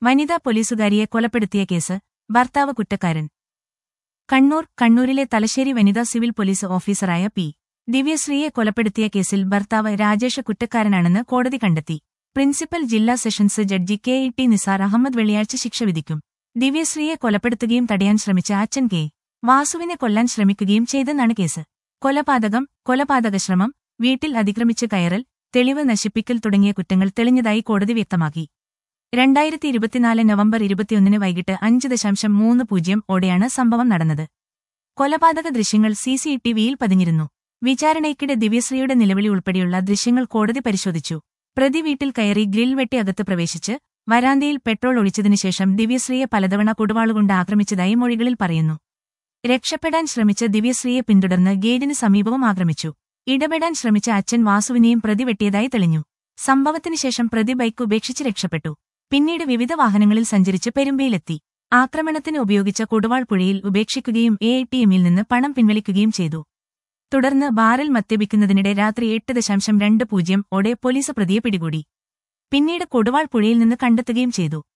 വനിതാ പോലീസുകാരിയെ കൊലപ്പെടുത്തിയ കേസ് ഭർത്താവ് കുറ്റക്കാരൻ കണ്ണൂർ കണ്ണൂരിലെ തലശ്ശേരി വനിതാ സിവിൽ പോലീസ് ഓഫീസറായ പി ദിവ്യശ്രീയെ കൊലപ്പെടുത്തിയ കേസിൽ ഭർത്താവ് രാജേഷ് കുറ്റക്കാരനാണെന്ന് കോടതി കണ്ടെത്തി പ്രിൻസിപ്പൽ ജില്ലാ sessions judge K E T Nisar Ahammed വെള്ളിയാഴ്ച ശിക്ഷ വിധിക്കും ദിവ്യശ്രീയെ കൊലപ്പെടുത്തുകയും തടയാൻ ശ്രമിച്ച അച്ഛൻ കെ വാസുവിനെ കൊല്ലാൻ ശ്രമിക്കുകയും ചെയ്തെന്നാണ് കേസ് കൊലപാതകം കൊലപാതക ശ്രമം വീട്ടിൽ അതിക്രമിച്ച് കയറൽ തെളിവ് നശിപ്പിക്കൽ തുടങ്ങിയ കുറ്റങ്ങൾ തെളിഞ്ഞതായി കോടതി വ്യക്തമാക്കി രണ്ടായിരത്തി ഇരുപത്തിനാല് നവംബർ ഇരുപത്തിയൊന്നിന് വൈകിട്ട് അഞ്ച് ദശാംശം മൂന്ന് പൂജ്യം ഓടെയാണ് സംഭവം നടന്നത് കൊലപാതക ദൃശ്യങ്ങൾ സി സി ടിവിയിൽ പതിഞ്ഞിരുന്നു വിചാരണയ്ക്കിടെ ദിവ്യശ്രീയുടെ നിലവിളി ഉൾപ്പെടെയുള്ള ദൃശ്യങ്ങൾ കോടതി പരിശോധിച്ചു പ്രതി വീട്ടിൽ കയറി ഗ്രിൽ വെട്ടി അകത്ത് പ്രവേശിച്ച് വരാന്തയിൽ പെട്രോൾ ഒഴിച്ചതിനുശേഷം ദിവ്യശ്രീയെ പലതവണ കൊടുവാളുകൊണ്ട് ആക്രമിച്ചതായി മൊഴികളിൽ പറയുന്നു രക്ഷപ്പെടാൻ ശ്രമിച്ച ദിവ്യശ്രീയെ പിന്തുടർന്ന് ഗേറ്റിന് സമീപവും ആക്രമിച്ചു ഇടപെടാൻ ശ്രമിച്ച അച്ഛൻ വാസുവിനെയും പ്രതി വെട്ടിയതായി തെളിഞ്ഞു സംഭവത്തിനുശേഷം പ്രതി ബൈക്ക് ഉപേക്ഷിച്ച് രക്ഷപ്പെട്ടു പിന്നീട് വിവിധ വാഹനങ്ങളിൽ സഞ്ചരിച്ച് പെരുമ്പയിലെത്തി ആക്രമണത്തിന് ഉപയോഗിച്ച കൊടുവാൾ പുഴയിൽ ഉപേക്ഷിക്കുകയും എ ടി എമ്മിൽ നിന്ന് പണം പിൻവലിക്കുകയും ചെയ്തു തുടർന്ന് ബാറിൽ മദ്യപിക്കുന്നതിനിടെ രാത്രി എട്ട് ദശാംശം രണ്ട് പൂജ്യം ഓടെ പോലീസ് പ്രതിയെ പിടികൂടി പിന്നീട് കൊടുവാൾ പുഴയിൽ നിന്ന് കണ്ടെത്തുകയും ചെയ്തു